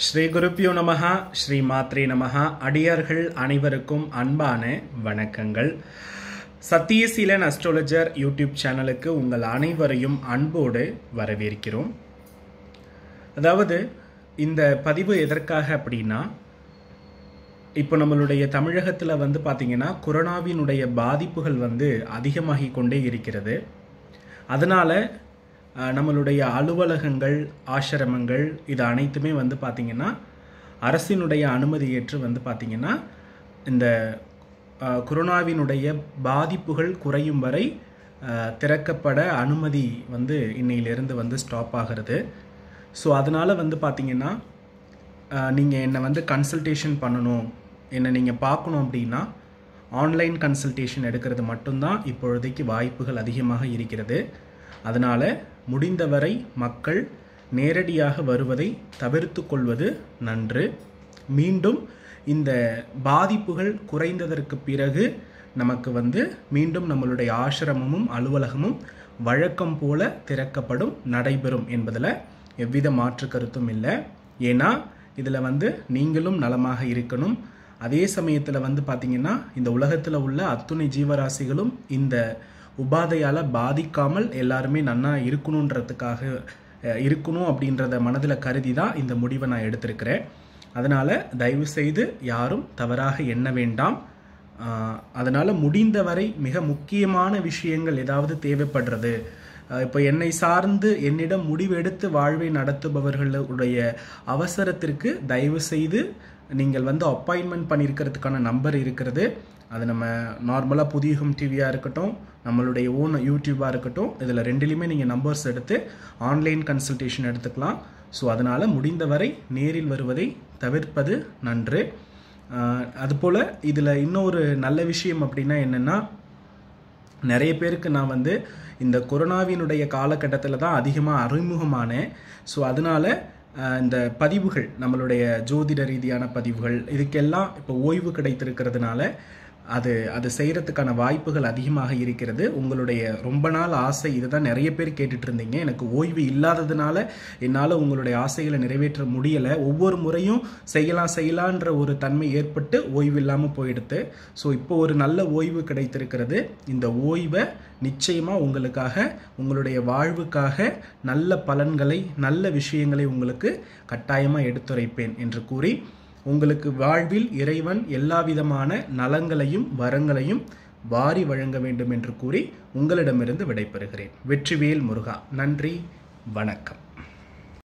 ஸ்ரீ குருப்பியோ நமஹா ஸ்ரீ மாத்ரே நமஹா அடியார்கள் அனைவருக்கும் அன்பான வணக்கங்கள் சத்தியசீலன் அஸ்ட்ராலஜர் யூடியூப் சேனலுக்கு உங்கள் அனைவரையும் அன்போடு வரவேற்கிறோம் அதாவது இந்த பதிவு எதற்காக அப்படின்னா இப்போ நம்மளுடைய தமிழகத்தில் வந்து பார்த்திங்கன்னா கொரோனாவினுடைய பாதிப்புகள் வந்து அதிகமாகி கொண்டே இருக்கிறது அதனால் அஹ், நம்மளுடைய அலுவலகங்கள் ஆசிரமங்கள் இது அனைத்துமே வந்து பார்த்திங்கன்னா அரசினுடைய அனுமதி ஏற்று வந்து பார்த்திங்கன்னா இந்த அஹ், கொரோனாவினுடைய பாதிப்புகள் குறையும் வரை அஹ், திறக்கப்பட அனுமதி வந்து இன்னையிலிருந்து வந்து ஸ்டாப் ஆகிறது ஸோ அதனால் வந்து பார்த்திங்கன்னா நீங்கள் என்னை வந்து கன்சல்டேஷன் பண்ணணும் என்னை நீங்கள் பார்க்கணும் அப்படின்னா ஆன்லைன் கன்சல்டேஷன் எடுக்கிறது மட்டும்தான் இப்பொழுதைக்கு வாய்ப்புகள் அதிகமாக இருக்கிறது அதனால் முடிந்தவரை மக்கள் நேரடியாக வருவதை தவிர்த்து கொள்வது நன்று மீண்டும் இந்த பாதிப்புகள் குறைந்ததற்கு பிறகு நமக்கு வந்து மீண்டும் நம்மளுடைய ஆசிரமமும் அலுவலகமும் வழக்கம் போல திறக்கப்படும் நடைபெறும் என்பதில் எவ்வித மாற்று கருத்தும் இல்லை ஏன்னா இதில் வந்து நீங்களும் நலமாக இருக்கணும் அதே சமயத்தில் வந்து பார்த்திங்கன்னா இந்த உலகத்தில் உள்ள அத்துணை ஜீவராசிகளும் இந்த உபாதையால் பாதிக்காமல் எல்லாருமே நன்னா இருக்கணுன்றதுக்காக அஹ், இருக்கணும் அப்படின்றத மனதில் கருதி தான் இந்த முடிவை நான் எடுத்திருக்கிறேன் அதனால் தயவு செய்து யாரும் தவறாக எண்ண வேண்டாம் அதனால் முடிந்தவரை மிக முக்கியமான விஷயங்கள் ஏதாவது தேவைப்படுறது அஹ், இப்போ என்னை சார்ந்து என்னிடம் முடிவெடுத்து வாழ்வை நடத்துபவர்களுடைய அவசரத்திற்கு தயவு செய்து நீங்கள் வந்து அப்பாயின்மெண்ட் பண்ணியிருக்கிறதுக்கான நம்பர் இருக்கிறது அது நம்ம நார்மலாக புதியகம் டிவியாக இருக்கட்டும் நம்மளுடைய ஓன் யூடியூபாக இருக்கட்டும் இதில் ரெண்டுலேயுமே நீங்கள் நம்பர்ஸ் எடுத்து ஆன்லைன் கன்சல்டேஷன் எடுத்துக்கலாம் ஸோ அதனால் முடிந்தவரை நேரில் வருவதை தவிர்ப்பது நன்று அஹ், அதுபோல் இதில் இன்னொரு நல்ல விஷயம் அப்படின்னா என்னென்னா நிறைய பேருக்கு நான் வந்து இந்த கொரோனாவினுடைய காலகட்டத்தில் தான் அதிகமாக அறிமுகமானேன் ஸோ அதனால் இந்த பதிவுகள் நம்மளுடைய ஜோதிட ரீதியான பதிவுகள் இதுக்கெல்லாம் இப்போ ஓய்வு கிடைத்திருக்கிறதுனால அது அது செய்கிறதுக்கான வாய்ப்புகள் அதிகமாக இருக்கிறது உங்களுடைய ரொம்ப நாள் ஆசை இதுதான் நிறைய பேர் கேட்டுட்டு இருந்தீங்க எனக்கு ஓய்வு இல்லாததுனால என்னால் உங்களுடைய ஆசைகளை நிறைவேற்ற முடியலை ஒவ்வொரு முறையும் செய்யலாம் செய்யலான்ற ஒரு தன்மை ஏற்பட்டு ஓய்வு இல்லாமல் போயிடுது ஸோ இப்போ ஒரு நல்ல ஓய்வு கிடைத்திருக்கிறது இந்த ஓய்வை நிச்சயமாக உங்களுக்காக உங்களுடைய வாழ்வுக்காக நல்ல பலன்களை நல்ல விஷயங்களை உங்களுக்கு கட்டாயமாக எடுத்துரைப்பேன் என்று கூறி உங்களுக்கு வாழ்வில் இறைவன் எல்லா விதமான நலங்களையும் வரங்களையும் வாரி வழங்க வேண்டும் என்று கூறி உங்களிடமிருந்து விடைபெறுகிறேன் வெற்றிவேல் முருகா நன்றி வணக்கம்